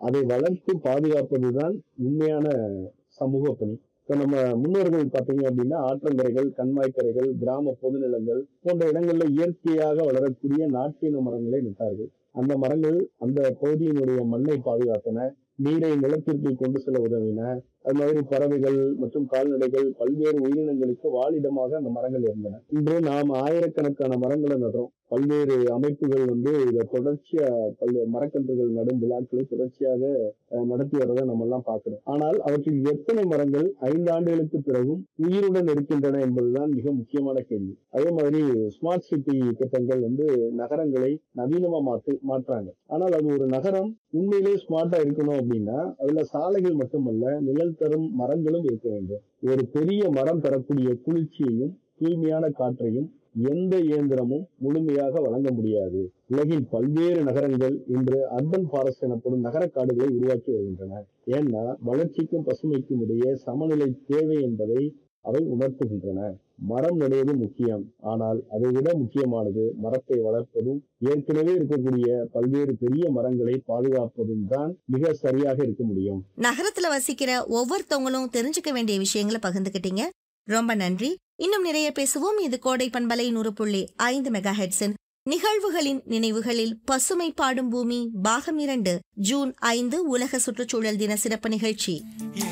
அதை வளர்த்து பாதுகாப்பதுதான் உண்மையான சமூக பணி இப்ப நம்ம முன்னோர்கள் பார்த்தீங்க அப்படின்னா ஆற்றங்கரைகள் கண்மாய்க்கரைகள் கிராம பொதுநிலங்கள் போன்ற இடங்கள்ல இயற்கையாக வளரக்கூடிய நாட்டின மரங்களை நட்டார்கள் அந்த மரங்கள் அந்த பகுதியினுடைய மண்ணை பாதுகாத்தன நீரை நிலத்திற்கு கொண்டு செல்ல உதவின அது மாதிரி பறவைகள் மற்றும் கால்நடைகள் பல்வேறு உயிரினங்களுக்கு வாழிடமாக அந்த மரங்கள் இருந்தன இன்று நாம் ஆயிரக்கணக்கான மரங்களை நடுறோம் பல்வேறு அமைப்புகள் வந்து இதை தொடர்ச்சியா பல்வேறு மரக்கன்றுகள் நடும் விழாக்களை தொடர்ச்சியாக அஹ், நடத்தி வரதை நம்ம எல்லாம் பார்க்கிறோம் ஆனால் அவற்றில் எத்தனை மரங்கள் ஐந்து ஆண்டுகளுக்கு பிறகும் உயிருடன் இருக்கின்றன என்பதுதான் மிக முக்கியமான கேள்வி அதே மாதிரி ஸ்மார்ட் சிட்டி திட்டங்கள் வந்து நகரங்களை நவீனமா மாத்து மாற்றாங்க ஆனால் அது ஒரு நகரம் உண்மையிலேயே ஸ்மார்ட்டா இருக்கணும் அப்படின்னா அதுல சாலைகள் மட்டுமல்ல நிழல் தரும் மரங்களும் இருக்க வேண்டும் ஒரு பெரிய மரம் தரக்கூடிய குளிர்ச்சியையும் தூய்மையான காற்றையும் எந்த இயந்திரமும் முழுமையாக வழங்க முடியாது உலகின் பல்வேறு நகரங்கள் இன்று அர்பன் ஃபாரஸ்ட் எனப்படும் நகர காடுகளை உருவாக்கி வருகின்றன ஏன்னா வளர்ச்சிக்கும் பசுமைக்கும் இடையே சமநிலை தேவை என்பதை அவை உணர்த்துகின்றன மரம் நடுவது முக்கியம் ஆனால் அதை விட முக்கியமானது மரத்தை வளர்ப்பதும் ஏற்கனவே இருக்கக்கூடிய பல்வேறு பெரிய மரங்களை பாதுகாப்பதும் தான் மிக சரியாக இருக்க முடியும் நகரத்துல வசிக்கிற ஒவ்வொருத்தவங்களும் தெரிஞ்சுக்க வேண்டிய விஷயங்களை பகிர்ந்துக்கிட்டீங்க ரொம்ப நன்றி இன்னும் நிறைய பேசுவோம் இது கோடை பண்பலை நூறு புள்ளி ஐந்து மெகா ஹெட்ஸின் நிகழ்வுகளின் நினைவுகளில் பசுமை பாடும் பூமி பாகம் இரண்டு ஜூன் ஐந்து உலக சுற்றுச்சூழல் தின சிறப்பு நிகழ்ச்சி